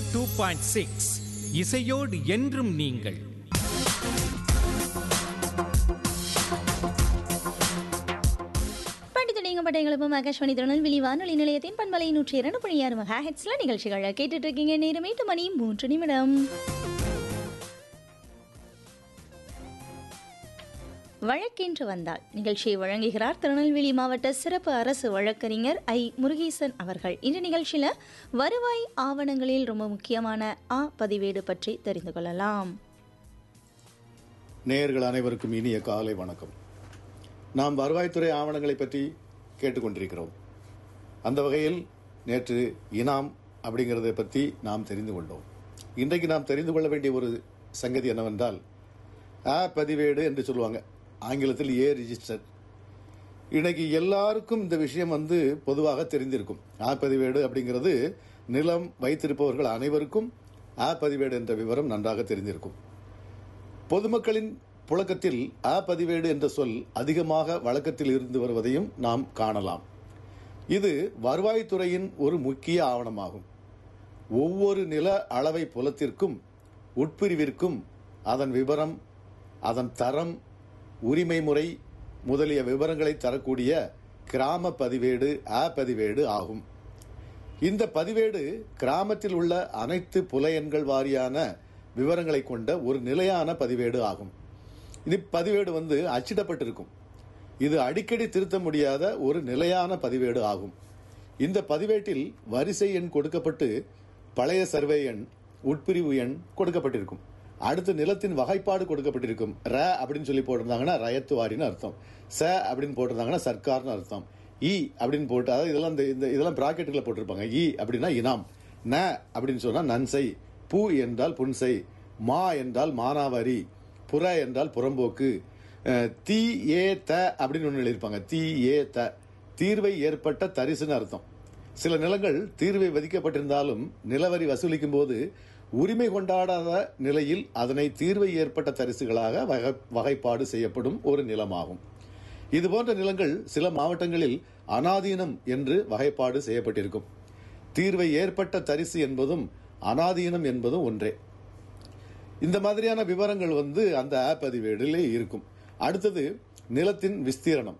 two point six இசையோடு என்றும் நீங்கள் படித்து நீங்கப்பட்ட எங்களுக்கும் ஆகாஷ்வாணி திருநெல்வேலி வானொலி நிலையத்தின் பண்பலை நூற்றி இரண்டு புள்ளி ஆறு மெகா ஹெட்ஸ்ல நிகழ்ச்சிகளை கேட்டுட்டு இருக்கீங்க நேரம் எட்டு மணி மூன்று நிமிடம் வழக்கென்று வந்தால் நிகழ்ச்சியை வழங்குகிறார் திருநெல்வேலி மாவட்ட சிறப்பு அரசு வழக்கறிஞர் ஐ முருகேசன் அவர்கள் இந்த நிகழ்ச்சியில வருவாய் ஆவணங்களில் ரொம்ப முக்கியமான ஆ பதிவேடு பற்றி தெரிந்து கொள்ளலாம் நேயர்கள் அனைவருக்கும் இனிய காலை வணக்கம் நாம் வருவாய்த்துறை ஆவணங்களை பற்றி கேட்டுக்கொண்டிருக்கிறோம் அந்த வகையில் நேற்று இனாம் அப்படிங்கிறத பற்றி நாம் தெரிந்து கொண்டோம் இன்றைக்கு நாம் தெரிந்து கொள்ள வேண்டிய ஒரு சங்கதி என்னவென்றால் ஆ பதிவேடு என்று சொல்லுவாங்க ஆங்கிலத்தில் ஏ ரிஜிஸ்டர் இன்னைக்கு எல்லாருக்கும் இந்த விஷயம் வந்து பொதுவாக தெரிந்திருக்கும் ஆ பதிவேடு அப்படிங்கிறது நிலம் வைத்திருப்பவர்கள் அனைவருக்கும் ஆ பதிவேடு என்ற விவரம் நன்றாக தெரிந்திருக்கும் பொதுமக்களின் புழக்கத்தில் அ பதிவேடு என்ற சொல் அதிகமாக வழக்கத்தில் இருந்து வருவதையும் நாம் காணலாம் இது வருவாய்த்துறையின் ஒரு முக்கிய ஆவணமாகும் ஒவ்வொரு நில அளவை புலத்திற்கும் உட்பிரிவிற்கும் அதன் விவரம் அதன் தரம் உரிமை முறை முதலிய விவரங்களை தரக்கூடிய கிராம பதிவேடு அ பதிவேடு ஆகும் இந்த பதிவேடு கிராமத்தில் உள்ள அனைத்து புல எண்கள் வாரியான விவரங்களை கொண்ட ஒரு நிலையான பதிவேடு ஆகும் இது பதிவேடு வந்து அச்சிடப்பட்டிருக்கும் இது அடிக்கடி திருத்த முடியாத ஒரு நிலையான பதிவேடு ஆகும் இந்த பதிவேட்டில் வரிசை எண் கொடுக்கப்பட்டு பழைய சர்வே எண் உட்பிரிவு எண் கொடுக்கப்பட்டிருக்கும் அடுத்து நிலத்தின் வகைப்பாடு கொடுக்கப்பட்டிருக்கும் ர அப்படின்னு சொல்லி போட்டிருந்தாங்கன்னா ரயத்து வாரின்னு அர்த்தம் ச அப்படின்னு போட்டிருந்தாங்கன்னா சர்க்கார்னு அர்த்தம் இ அப்படின்னு போட்டு அதாவது இதெல்லாம் இந்த இந்த இதெல்லாம் பிராக்கெட்டுகளை போட்டிருப்பாங்க இ அப்படின்னா இனாம் ந அப்படின்னு சொன்னா நன்சை பூ என்றால் புன்சை மா என்றால் மானாவாரி புற என்றால் புறம்போக்கு அஹ், தீ ஏ த அப்படின்னு ஒன்று எழுதியிருப்பாங்க தீ ஏ த தீர்வை ஏற்பட்ட தரிசுன்னு அர்த்தம் சில நிலங்கள் தீர்வை விதிக்கப்பட்டிருந்தாலும் நிலவரி வசூலிக்கும் போது உரிமை கொண்டாடாத நிலையில் அதனை தீர்வை ஏற்பட்ட தரிசுகளாக வகை- வகைப்பாடு செய்யப்படும் ஒரு நிலமாகும் இது போன்ற நிலங்கள் சில மாவட்டங்களில் அனாதீனம் என்று வகைப்பாடு செய்யப்பட்டிருக்கும் தீர்வை ஏற்பட்ட தரிசு என்பதும் அனாதீனம் என்பதும் ஒன்றே இந்த மாதிரியான விவரங்கள் வந்து அந்த ஆப் பதிவேடிலே இருக்கும் அடுத்தது நிலத்தின் விஸ்தீரணம்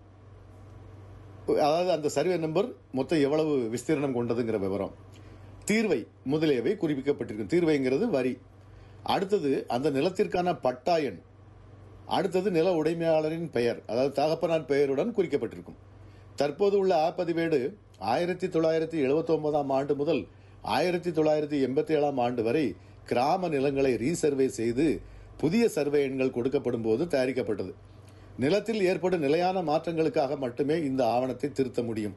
அதாவது அந்த சர்வே நம்பர் மொத்தம் எவ்வளவு விஸ்தீரணம் கொண்டதுங்கிற விவரம் தீர்வை முதலியவை குறிப்பிக்கப்பட்டிருக்கும் தீர்வைங்கிறது வரி அடுத்தது அந்த நிலத்திற்கான பட்டா எண் அடுத்தது நில உடைமையாளரின் பெயர் அதாவது தகப்பனார் பெயருடன் குறிக்கப்பட்டிருக்கும் தற்போது உள்ள ஆ பதிவேடு ஆயிரத்தி தொள்ளாயிரத்தி எழுபத்தி ஒன்பதாம் ஆண்டு முதல் ஆயிரத்தி தொள்ளாயிரத்தி எண்பத்தி ஏழாம் ஆண்டு வரை கிராம நிலங்களை ரீசர்வே செய்து புதிய சர்வே எண்கள் கொடுக்கப்படும் போது தயாரிக்கப்பட்டது நிலத்தில் ஏற்படும் நிலையான மாற்றங்களுக்காக மட்டுமே இந்த ஆவணத்தை திருத்த முடியும்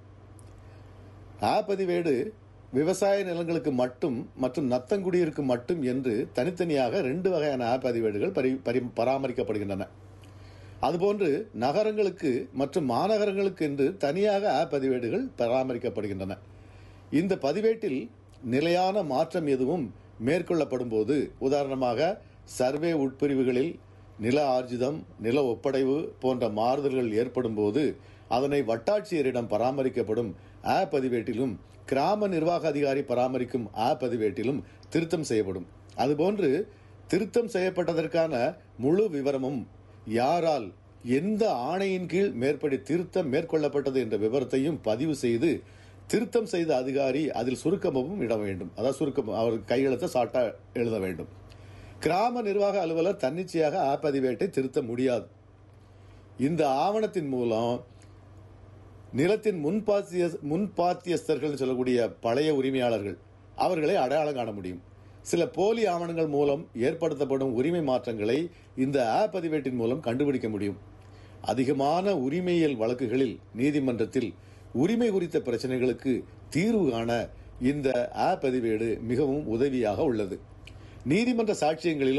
ஆ பதிவேடு விவசாய நிலங்களுக்கு மட்டும் மற்றும் நத்தங்குடியிற்கு மட்டும் என்று தனித்தனியாக ரெண்டு வகையான ஆ பதிவேடுகள் பரி- பரி- பராமரிக்கப்படுகின்றன அதுபோன்று நகரங்களுக்கு மற்றும் மாநகரங்களுக்கு என்று தனியாக ஆ பதிவேடுகள் பராமரிக்கப்படுகின்றன இந்த பதிவேட்டில் நிலையான மாற்றம் எதுவும் மேற்கொள்ளப்படும் போது உதாரணமாக சர்வே உட்பிரிவுகளில் நில ஆர்ஜிதம் நில ஒப்படைவு போன்ற மாறுதல்கள் ஏற்படும் போது அதனை வட்டாட்சியரிடம் பராமரிக்கப்படும் ஆ பதிவேட்டிலும் கிராம நிர்வாக அதிகாரி பராமரிக்கும் ஆ பதிவேட்டிலும் திருத்தம் செய்யப்படும் அதுபோன்று திருத்தம் செய்யப்பட்டதற்கான முழு விவரமும் யாரால் எந்த ஆணையின் கீழ் மேற்படி திருத்தம் மேற்கொள்ளப்பட்டது என்ற விவரத்தையும் பதிவு செய்து திருத்தம் செய்த அதிகாரி அதில் சுருக்கமும் இட வேண்டும் அதாவது சுருக்கம் அவர் கையெழுத்த சாட்டா எழுத வேண்டும் கிராம நிர்வாக அலுவலர் தன்னிச்சையாக ஆ பதிவேட்டை திருத்த முடியாது இந்த ஆவணத்தின் மூலம் நிலத்தின் முன்பாத்திய முன்பாத்தியஸ்தர்கள் சொல்லக்கூடிய பழைய உரிமையாளர்கள் அவர்களை அடையாளம் காண முடியும் சில போலி ஆவணங்கள் மூலம் ஏற்படுத்தப்படும் உரிமை மாற்றங்களை இந்த ஆ பதிவேட்டின் மூலம் கண்டுபிடிக்க முடியும் அதிகமான உரிமையியல் வழக்குகளில் நீதிமன்றத்தில் உரிமை குறித்த பிரச்சனைகளுக்கு தீர்வு காண இந்த ஆ பதிவேடு மிகவும் உதவியாக உள்ளது நீதிமன்ற சாட்சியங்களிலும்